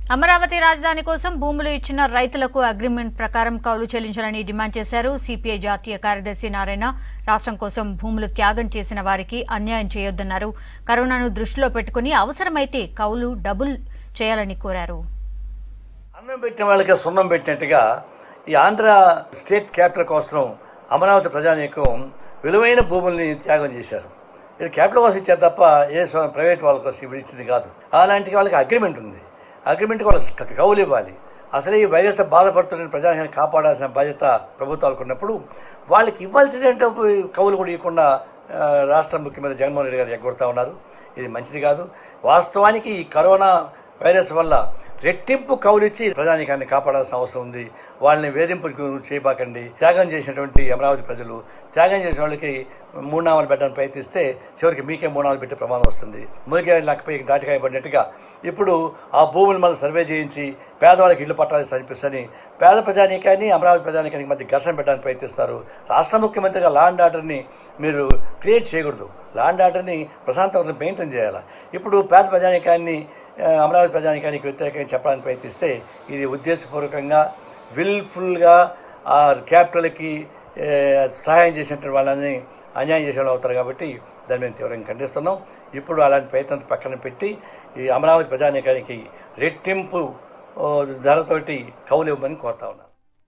అమరావతి రాజధాని కోసం భూములు ఇచ్చిన రైతులకు అగ్రిమెంట్ ప్రకారం కౌలు చెల్లించాలని డిమాండ్ చేశారు సిపిఐ జాతీయ కార్యదర్శి నారాయణ రాష్ట్రం కోసం భూములు త్యాగం చేసిన వారికి అన్యాయం చేయొద్దన్నారు కరోనాను దృష్టిలో పెట్టుకుని అవసరమైతే కౌలు డబుల్ చేయాలని కోరారు అన్నం పెట్టిన వాళ్ళకి సున్నం పెట్టినట్టుగా ఈ ఆంధ్ర స్టేట్ క్యాపిటల్ కోసం అమరావతి ప్రజానీకం విలువైన భూముల్ని త్యాగం చేశారు ఇది క్యాపిటల్ కోసం ఇచ్చారు తప్ప ఏ స్వ- ప్రైవేట్ వాళ్ళ కోసం ఇప్పుడు ఇచ్చింది కాదు అలాంటి వాళ్ళకి అగ్రిమెంట్ ఉంది అగ్రిమెంట్ వాళ్ళకి క- కౌలు ఇవ్వాలి అసలు ఈ వైరస్ బాధపడుతున్న ప్రజానికి కాపాడాల్సిన బాధ్యత ప్రభుత్వాలకు ఉన్నప్పుడు వాళ్ళకి ఇవ్వాల్సిన కౌలు కూడా ఇవ్వకుండా ఆ, రాష్ట్ర ముఖ్యమంత్రి జగన్మోహన్ రెడ్డి గారు ఎగ్గొడతా ఉన్నారు ఇది మంచిది కాదు వాస్తవానికి ఈ కరోనా వైరస్ వల్ల రెట్టింపు కౌలిచ్చి ప్రజానీకాన్ని కాపాడాల్సిన అవసరం ఉంది వాళ్ళని వేధింపు చేయబాకండి త్యాగం చేసినటువంటి అమరావతి ప్రజలు త్యాగం చేసిన వాళ్ళకి మూడు నామాలు పెట్టడానికి ప్రయత్నిస్తే చివరికి మీకే మూడు నామాలు పెట్టే ప్రమాదం వస్తుంది మురిగే లెక్కపై దాటికాయ పడినట్టుగా ఇప్పుడు ఆ భూములు మనం సర్వే చేయించి పేదవాళ్ళకి ఇల్లు పట్టాలని అనిపిస్తుంది పేద ప్రజానీకాన్ని అమరావతి ప్రజానీకానికి మధ్య ఘర్షణ పెట్టడానికి ప్రయత్నిస్తారు రాష్ట్ర ముఖ్యమంత్రిగా లా అండ్ ఆర్డర్ని మీరు క్రియేట్ చేయకూడదు లా అండ్ ఆర్డర్ని ప్రశాంతత మెయింటైన్ చేయాలి ఇప్పుడు పేద ప్రజానీకాన్ని ఆ, అమరావతి ప్రజానీకానికి వ్యతిరేకంగా చెప్పడానికి ప్రయత్నిస్తే ఇది ఉద్దేశపూర్వకంగా విల్ఫుల్గా ఆ క్యాపిటల్కి ఏ, సహాయం చేసినటువంటి వాళ్ళని అన్యాయం చేసే వాళ్ళు అవుతారు కాబట్టి దాన్ని మేము తీవ్రంగా ఖండిస్తున్నాం ఇప్పుడు అలాంటి ప్రయత్నం పక్కన పెట్టి ఈ అమరావతి ప్రజానీకానికి రెట్టింపు ఓ, ధరతోటి కౌలు ఇవ్వమని కోరుతా ఉన్నాను